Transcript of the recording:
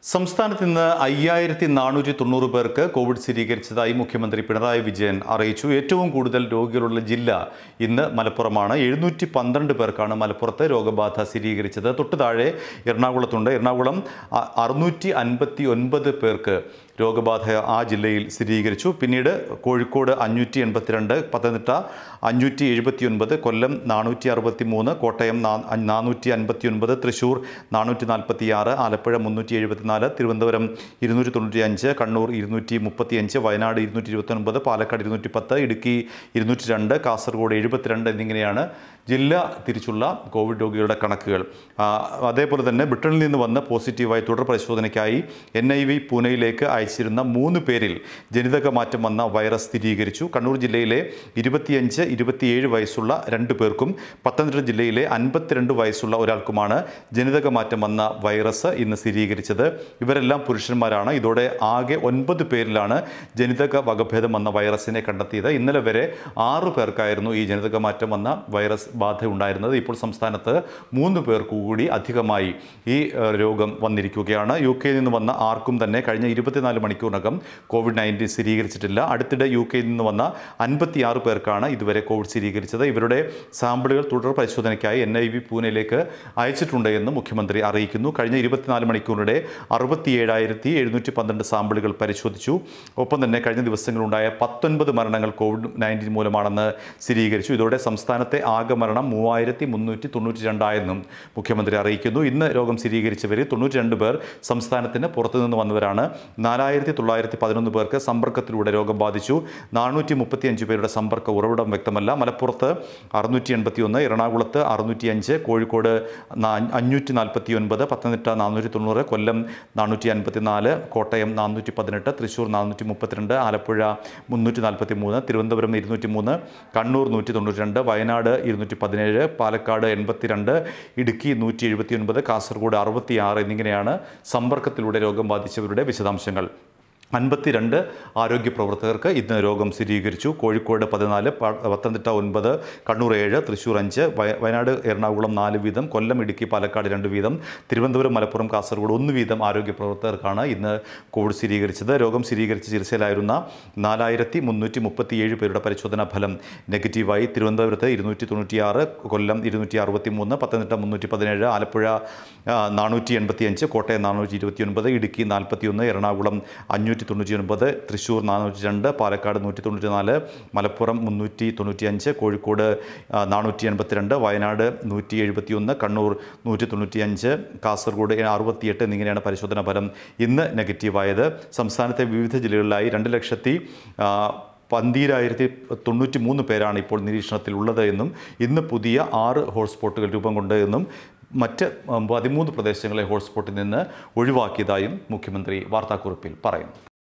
സംസ്ഥാനത്ത് ഇന്ന് അയ്യായിരത്തി നാനൂറ്റി തൊണ്ണൂറ് പേർക്ക് കോവിഡ് സ്ഥിരീകരിച്ചതായി മുഖ്യമന്ത്രി പിണറായി വിജയൻ അറിയിച്ചു ഏറ്റവും കൂടുതൽ രോഗികളുള്ള ജില്ല ഇന്ന് മലപ്പുറമാണ് എഴുന്നൂറ്റി പന്ത്രണ്ട് പേർക്കാണ് മലപ്പുറത്ത് രോഗബാധ സ്ഥിരീകരിച്ചത് തൊട്ട് താഴെ എറണാകുളത്തുണ്ട് എറണാകുളം അ- അറുന്നൂറ്റി അൻപത്തി ഒൻപത് പേർക്ക് രോഗബാധ ആ ജില്ലയിൽ സ്ഥിരീകരിച്ചു പിന്നീട് കോഴിക്കോട് അഞ്ഞൂറ്റി എൺപത്തിരണ്ട് പത്തനംതിട്ട അഞ്ഞൂറ്റി എഴുപത്തി ഒൻപത് കൊല്ലം നാനൂറ്റി അറുപത്തി മൂന്ന് കോട്ടയം നാ- നാനൂറ്റി അൻപത്തി ഒൻപത് തൃശ്ശൂർ നാനൂറ്റി നാൽപ്പത്തി ആറ് ആലപ്പുഴ മുന്നൂറ്റി എഴുപത്തിനാല് തിരുവനന്തപുരം ഇരുന്നൂറ്റി തൊണ്ണൂറ്റി അഞ്ച് കണ്ണൂർ ഇരുന്നൂറ്റി മുപ്പത്തി അഞ്ച് വയനാട് ഇരുന്നൂറ്റി ഇരുപത്തൊൻപത് പാലക്കാട് ഇരുന്നൂറ്റി പത്ത് ഇടുക്കി ഇരുന്നൂറ്റി രണ്ട് കാസർഗോഡ് എഴുപത്തിരണ്ട് എന്നിങ്ങനെയാണ് ജില്ല തിരിച്ചുള്ള കോവിഡ് രോഗികളുടെ കണക്കുകൾ ആ, അതേപോലെ തന്നെ ബ്രിട്ടനിൽ നിന്ന് വന്ന് പോസിറ്റീവായി തുടർ പരിശോധനയ്ക്കായി എൻ ഐ വി പൂനെയിലേക്ക് അയച്ചിരുന്ന മൂന്ന് പേരിൽ ജനിതക മാറ്റം വന്ന വൈറസ് സ്ഥിരീകരിച്ചു കണ്ണൂർ ജില്ലയിലെ ഇരുപത്തിയഞ്ച് ഇരുപത്തിയേഴ് വയസ്സുള്ള രണ്ട് പേർക്കും പത്തനംതിട്ട ജില്ലയിലെ അൻപത്തിരണ്ട് വയസ്സുള്ള ഒരാൾക്കുമാണ് ജനിതക മാറ്റം വന്ന വൈറസ് ഇന്ന് സ്ഥിരീകരിച്ചത് ഇവരെല്ലാം പുരുഷന്മാരാണ് ഇതോടെ ആകെ ഒൻപത് പേരിലാണ് ജനിതക വകഭേദം വന്ന വൈറസിനെ കണ്ടെത്തിയത് ഇന്നലെ വരെ ആറു പേർക്കായിരുന്നു ഈ ജനിതക മാറ്റം വന്ന വൈറസ് ബാധ ഉണ്ടായിരുന്നത് ഇപ്പോൾ സംസ്ഥാനത്ത് മൂന്ന് പേർക്ക് കൂടി അധികമായി ഈ ഏഹ്, രോഗം വന്നിരിക്കുകയാണ് യു കെയിൽ നിന്ന് വന്ന ആർക്കും തന്നെ കഴിഞ്ഞ ഇരുപത്തിനാല് മണിക്കൂറിനകം കോവിഡ് നയൻറ്റീൻ സ്ഥിരീകരിച്ചിട്ടില്ല അടുത്തിടെ യു കെയിൽ നിന്ന് വന്ന അൻപത്തിയാറ് പേർക്കാണ് ഇതുവരെ കോവിഡ് സ്ഥിരീകരിച്ചത് ഇവരുടെ സാമ്പിളുകൾ തുടർ പരിശോധനയ്ക്കായി എൻ ഐ വി പൂനെയിലേക്ക് അയച്ചിട്ടുണ്ട് എന്ന് മുഖ്യമന്ത്രി അറിയിക്കുന്നു കഴിഞ്ഞ ഇരുപത്തിനാല് മണിക്കൂറിനിടെ അറുപത്തിയേഴായിരത്തി എഴുന്നൂറ്റി പന്ത്രണ്ട് സാമ്പിളുകൾ പരിശോധിച്ചു ഒപ്പം തന്നെ കഴിഞ്ഞ ദിവസങ്ങളുണ്ടായ പത്തൊൻപത് മരണങ്ങൾ കോവിഡ് നയൻറ്റീൻ മൂലമാണെന്ന് സ്ഥിരീകരിച്ചു ഇതോടെ സംസ്ഥാനത്തെ ആകെ മരണം മൂവായിരത്തി മുന്നൂറ്റി തൊണ്ണൂറ്റി രണ്ടായെന്നും മുഖ്യമന്ത്രി അറിയിക്കുന്നു ഇന്ന് രോഗം സ്ഥിരീകരിച്ചവരിൽ തൊണ്ണൂറ്റി രണ്ട് പേർ സംസ്ഥാനത്തിന് പുറത്തുനിന്ന് വന്നവരാണ് നാലായിരത്തി തൊള്ളായിരത്തി പതിനൊന്ന് പേർക്ക് സമ്പർക്കത്തിലൂടെ രോഗം ബാധിച്ചു നാനൂറ്റി മുപ്പത്തിയഞ്ച് പേരുടെ സമ്പർക്ക ഉറവിടം വ്യക്തമല്ല മലപ്പുറത്ത് അറുന്നൂറ്റി എൺപത്തി ഒന്ന് എറണാകുളത്ത് അറുന്നൂറ്റി അഞ്ച് കോഴിക്കോട് നാ- അഞ്ഞൂറ്റി നാൽപ്പത്തി ഒൻപത് പത്തനംതിട്ട നാനൂറ്റി തൊണ്ണൂറ് കൊല്ലം നാനൂറ്റി അൻപത്തി നാല് കോട്ടയം നാനൂറ്റി പതിനെട്ട് തൃശ്ശൂർ നാനൂറ്റി മുപ്പത്തിരണ്ട് ആലപ്പുഴ മുന്നൂറ്റി നാൽപ്പത്തി മൂന്ന് തിരുവനന്തപുരം ഇരുന്നൂറ്റി മൂന്ന് കണ്ണൂർ നൂറ്റി തൊണ്ണൂറ്റി രണ്ട് വയനാട് ഇരുന്നൂറ്റി പതിനേഴ് പാലക്കാട് എൺപത്തിരണ്ട് ഇടുക്കി നൂറ്റി എഴുപത്തി ഒൻപത് കാസർഗോഡ് അറുപത്തിയാറ് എന്നിങ്ങനെയാണ് സമ്പർക്കത്തിലൂടെ രോഗം ബാധിച്ചവരുടെ വിശദാംശങ്ങൾ അൻപത്തിരണ്ട് ആരോഗ്യ പ്രവർത്തകർക്ക് ഇന്ന് രോഗം സ്ഥിരീകരിച്ചു കോഴിക്കോട് പതിനാല് പ- പത്തനംതിട്ട ഒൻപത് കണ്ണൂർ ഏഴ് തൃശ്ശൂർ അഞ്ച് വയ- വയനാട് എറണാകുളം നാല് വീതം കൊല്ലം ഇടുക്കി പാലക്കാട് രണ്ട് വീതം തിരുവനന്തപുരം മലപ്പുറം കാസർഗോഡ് ഒന്ന് വീതം ആരോഗ്യ പ്രവർത്തകർക്കാണ് ഇന്ന് കോവിഡ് സ്ഥിരീകരിച്ചത് രോഗം സ്ഥിരീകരിച്ച് ചികിത്സയിലായിരുന്ന നാലായിരത്തി മുന്നൂറ്റി മുപ്പത്തിയേഴ് പേരുടെ പരിശോധനാ ഫലം നെഗറ്റീവായി തിരുവനന്തപുരത്ത് ഇരുന്നൂറ്റി തൊണ്ണൂറ്റിയാറ് കൊല്ലം ഇരുന്നൂറ്റി അറുപത്തി മൂന്ന് പത്തനംതിട്ട മുന്നൂറ്റി പതിനേഴ് ആലപ്പുഴ നാനൂറ്റി എൺപത്തി അഞ്ച് കോട്ടയം നാനൂറ്റി ഇരുപത്തി ഒൻപത് ഇടുക്കി നാൽപ്പത്തി ഒന്ന് എറണാകുളം അഞ്ഞൂറ്റി തൊണ്ണൂറ്റി ഒൻപത് തൃശ്ശൂർ നാനൂറ്റി രണ്ട് പാലക്കാട് നൂറ്റി തൊണ്ണൂറ്റി നാല് മലപ്പുറം മുന്നൂറ്റി തൊണ്ണൂറ്റി അഞ്ച് കോഴിക്കോട് ആ, നാനൂറ്റി എൺപത്തിരണ്ട് വയനാട് നൂറ്റി എഴുപത്തി ഒന്ന് കണ്ണൂർ നൂറ്റി തൊണ്ണൂറ്റി അഞ്ച് കാസർഗോഡ് അറുപത്തിയെട്ട് എന്നിങ്ങനെയാണ് പരിശോധനാ ഫലം ഇന്ന് നെഗറ്റീവായത് സംസ്ഥാനത്തെ വിവിധ ജില്ലകളിലായി രണ്ട് ലക്ഷത്തി ആ, പന്തീരായിരത്തി തൊണ്ണൂറ്റി മൂന്ന് പേരാണ് ഇപ്പോൾ നിരീക്ഷണത്തിലുള്ളത് എന്നും ഇന്ന് പുതിയ ആറ് ഹോട്ട്സ്പോട്ടുകൾ രൂപം കൊണ്ട് എന്നും മറ്റ് ഉം, പതിമൂന്ന് പ്രദേശങ്ങളെ ഹോട്ട്സ്പോട്ടിൽ നിന്ന് ഒഴിവാക്കിയതായും മുഖ്യമന്ത്രി വാർത്താക്കുറിപ്പിൽ പറയുന്നു